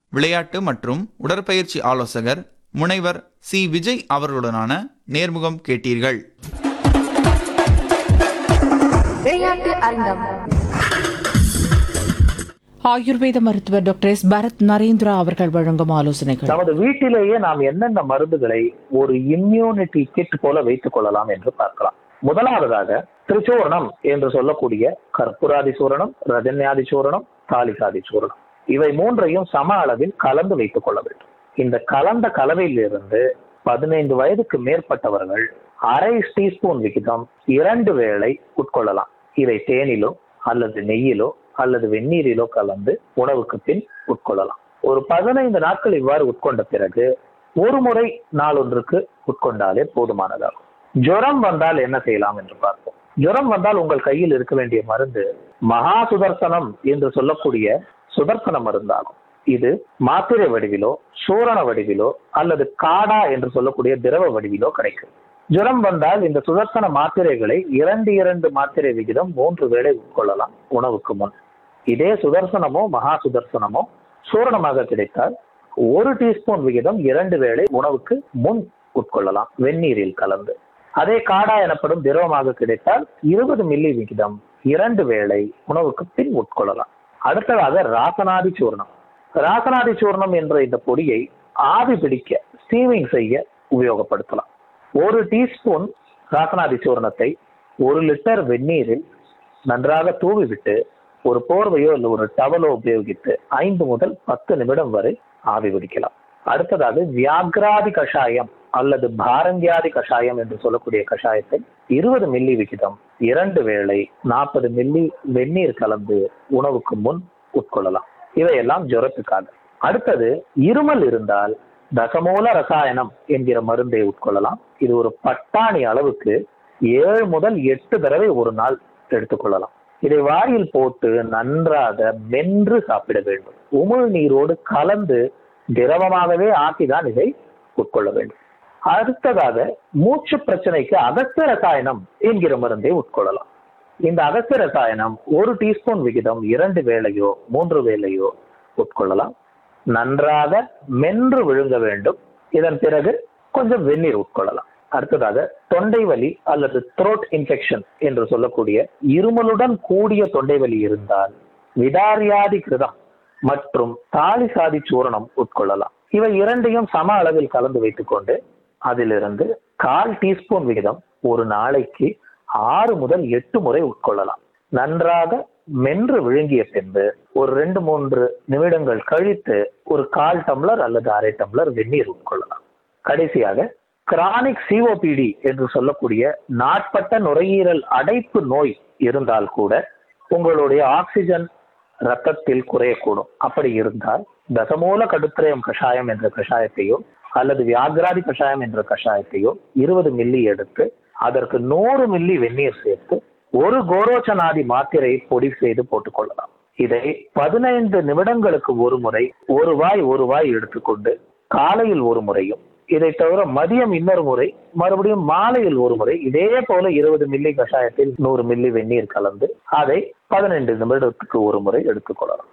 விளையாட்டு மற்றும் உடற்பயிற்சி ஆலோசகர் முனைவர் சி விஜய் அவர்களுடனான நேர்முகம் கேட்டீர்கள் விளையாட்டு அரங்கம் ஆயுர்வேத மருத்துவர் டாக்டர் எஸ் பரத் நரேந்திரா அவர்கள் வழங்கும் ஆலோசனைகள் நமது வீட்டிலேயே நாம் என்னென்ன மருந்துகளை ஒரு இம்யூனிட்டி கிட் போல வைத்துக் கொள்ளலாம் என்று பார்க்கலாம் முதலாவதாக திரிச்சூர்ணம் என்று சொல்லக்கூடிய கற்பூராதி சூரணம் ரஜன்யாதி சூரணம் தாலிகாதி சூரணம் இவை மூன்றையும் சம அளவில் கலந்து வைத்துக் கொள்ள வேண்டும் இந்த கலந்த கலவையிலிருந்து பதினைந்து வயதுக்கு மேற்பட்டவர்கள் அரை டீஸ்பூன் விகிதம் இரண்டு வேளை உட்கொள்ளலாம் இதை தேனிலோ அல்லது நெய்யிலோ அல்லது வெந்நீரிலோ கலந்து உணவுக்கு பின் உட்கொள்ளலாம் ஒரு பதினைந்து நாட்கள் இவ்வாறு உட்கொண்ட பிறகு ஒரு முறை நாளொன்றுக்கு உட்கொண்டாலே போதுமானதாகும் ஜுரம் வந்தால் என்ன செய்யலாம் என்று பார்ப்போம் ஜுரம் வந்தால் உங்கள் கையில் இருக்க வேண்டிய மருந்து மகா சுதர்சனம் என்று சொல்லக்கூடிய சுதர்சன மருந்தாகும் இது மாத்திரை வடிவிலோ சூரண வடிவிலோ அல்லது காடா என்று சொல்லக்கூடிய திரவ வடிவிலோ கிடைக்கும் ஜுரம் வந்தால் இந்த சுதர்சன மாத்திரைகளை இரண்டு இரண்டு மாத்திரை விகிதம் மூன்று வேளை உட்கொள்ளலாம் உணவுக்கு முன் இதே சுதர்சனமோ மகா சுதர்சனமோ சூரணமாக கிடைத்தால் ஒரு டீஸ்பூன் விகிதம் இரண்டு வேளை உணவுக்கு முன் உட்கொள்ளலாம் வெந்நீரில் கலந்து அதே காடா எனப்படும் திரவமாக கிடைத்தால் இருபது மில்லி விகிதம் இரண்டு வேளை உணவுக்கு பின் உட்கொள்ளலாம் அடுத்ததாக ராசனாதி சூர்ணம் ராசனாதி சூர்ணம் என்ற இந்த பொடியை ஆவி பிடிக்க ஸ்டீமிங் செய்ய உபயோகப்படுத்தலாம் ஒரு டீஸ்பூன் ராசனாதி சூர்ணத்தை ஒரு லிட்டர் வெந்நீரில் நன்றாக தூவி விட்டு ஒரு போர்வையோ இல்லை ஒரு டவலோ உபயோகித்து ஐந்து முதல் பத்து நிமிடம் வரை ஆவி பிடிக்கலாம் அடுத்ததாக வியாக்ராதி கஷாயம் அல்லது பாரங்கியாதி கஷாயம் என்று சொல்லக்கூடிய கஷாயத்தை இருபது மில்லி விகிதம் இரண்டு வேளை நாற்பது மில்லி வெந்நீர் கலந்து உணவுக்கு முன் உட்கொள்ளலாம் இவையெல்லாம் ஜுரத்துக்காக அடுத்தது இருமல் இருந்தால் தசமூல ரசாயனம் என்கிற மருந்தை உட்கொள்ளலாம் இது ஒரு பட்டாணி அளவுக்கு ஏழு முதல் எட்டு தடவை ஒரு நாள் எடுத்துக்கொள்ளலாம் இதை வாயில் போட்டு நன்றாக மென்று சாப்பிட வேண்டும் உமிழ் நீரோடு கலந்து திரவமாகவே ஆக்கிதான் இதை உட்கொள்ள வேண்டும் அடுத்ததாக மூச்சு பிரச்சனைக்கு அகஸ்திய ரசாயனம் என்கிற மருந்தை உட்கொள்ளலாம் இந்த அகஸ்திய ரசாயனம் ஒரு டீஸ்பூன் விகிதம் இரண்டு வேளையோ மூன்று வேளையோ உட்கொள்ளலாம் நன்றாக மென்று விழுங்க வேண்டும் இதன் பிறகு கொஞ்சம் வெந்நீர் உட்கொள்ளலாம் அடுத்ததாக தொண்டை வலி அல்லது த்ரோட் இன்ஃபெக்ஷன் என்று சொல்லக்கூடிய இருமலுடன் கூடிய தொண்டை வலி இருந்தால் விடாரியாதி கிருதம் மற்றும் தாலிசாதி சூரணம் உட்கொள்ளலாம் இவை இரண்டையும் சம அளவில் கலந்து வைத்துக்கொண்டு அதிலிருந்து கால் டீஸ்பூன் விகிதம் ஒரு நாளைக்கு ஆறு முதல் எட்டு முறை உட்கொள்ளலாம் நன்றாக மென்று விழுங்கிய பின்பு ஒரு ரெண்டு மூன்று நிமிடங்கள் கழித்து ஒரு கால் டம்ளர் அல்லது அரை டம்ளர் வெந்நீர் உட்கொள்ளலாம் கடைசியாக கிரானிக் சிஓபிடி என்று சொல்லக்கூடிய நாட்பட்ட நுரையீரல் அடைப்பு நோய் இருந்தால் கூட உங்களுடைய ஆக்சிஜன் ரத்தத்தில் குறையக்கூடும் அப்படி இருந்தால் தசமூல கடுத்திரயம் கஷாயம் என்ற கஷாயத்தையோ அல்லது வியாகிராதி கஷாயம் என்ற கஷாயத்தையோ இருபது மில்லி எடுத்து அதற்கு நூறு மில்லி வெந்நீர் சேர்த்து ஒரு கோரோச்சனாதி மாத்திரை பொடி செய்து போட்டுக்கொள்ளலாம் இதை பதினைந்து நிமிடங்களுக்கு ஒரு முறை ஒரு வாய் ஒரு வாய் எடுத்துக்கொண்டு காலையில் ஒரு முறையும் இதை தவிர மதியம் இன்னொரு முறை மறுபடியும் மாலையில் ஒரு முறை இதே போல இருபது மில்லி கஷாயத்தில் நூறு மில்லி வெந்நீர் கலந்து அதை பதினைந்து நிமிடத்துக்கு ஒரு முறை எடுத்துக்கொள்ளலாம்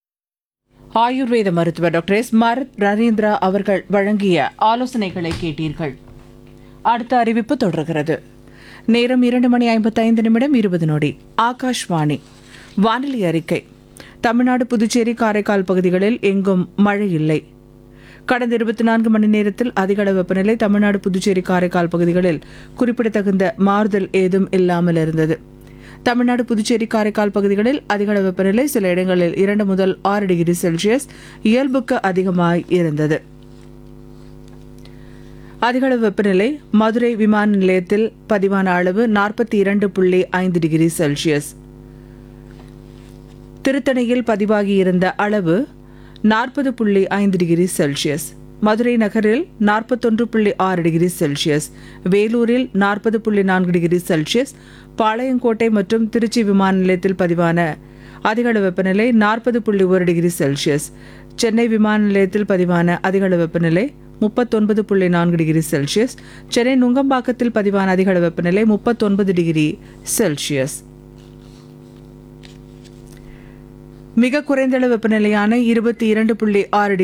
ஆயுர்வேத மருத்துவர் டாக்டர் எஸ் பரத் நரேந்திரா அவர்கள் வழங்கிய ஆலோசனைகளை கேட்டீர்கள் அடுத்த அறிவிப்பு தொடர்கிறது நேரம் இரண்டு மணி ஐம்பத்தைந்து நிமிடம் இருபது நொடி ஆகாஷ்வாணி வானிலை அறிக்கை தமிழ்நாடு புதுச்சேரி காரைக்கால் பகுதிகளில் எங்கும் மழை இல்லை கடந்த இருபத்தி நான்கு மணி நேரத்தில் அதிகளவு வெப்பநிலை தமிழ்நாடு புதுச்சேரி காரைக்கால் பகுதிகளில் குறிப்பிடத்தகுந்த மாறுதல் ஏதும் இல்லாமல் இருந்தது தமிழ்நாடு புதுச்சேரி காரைக்கால் பகுதிகளில் அதிகளவு வெப்பநிலை சில இடங்களில் இரண்டு முதல் ஆறு டிகிரி செல்சியஸ் இயல்புக்கு அதிகமாய் இருந்தது அதிகளவு வெப்பநிலை மதுரை விமான நிலையத்தில் பதிவான அளவு நாற்பத்தி இரண்டு புள்ளி ஐந்து டிகிரி செல்சியஸ் திருத்தணியில் பதிவாகியிருந்த அளவு நாற்பது புள்ளி ஐந்து டிகிரி செல்சியஸ் மதுரை நகரில் நாற்பத்தொன்று புள்ளி ஆறு டிகிரி செல்சியஸ் வேலூரில் நாற்பது புள்ளி நான்கு டிகிரி செல்சியஸ் பாளையங்கோட்டை மற்றும் திருச்சி விமான நிலையத்தில் பதிவான அதிகளவு வெப்பநிலை நாற்பது புள்ளி ஒரு டிகிரி செல்சியஸ் சென்னை விமான நிலையத்தில் பதிவான அதிகளவு வெப்பநிலை முப்பத்தொன்பது புள்ளி நான்கு டிகிரி செல்சியஸ் சென்னை நுங்கம்பாக்கத்தில் பதிவான அதிகளவு வெப்பநிலை முப்பத்தொன்பது டிகிரி செல்சியஸ் மிக குறைந்த அளவு வெப்பநிலையான இருபத்தி இரண்டு புள்ளி ஆறு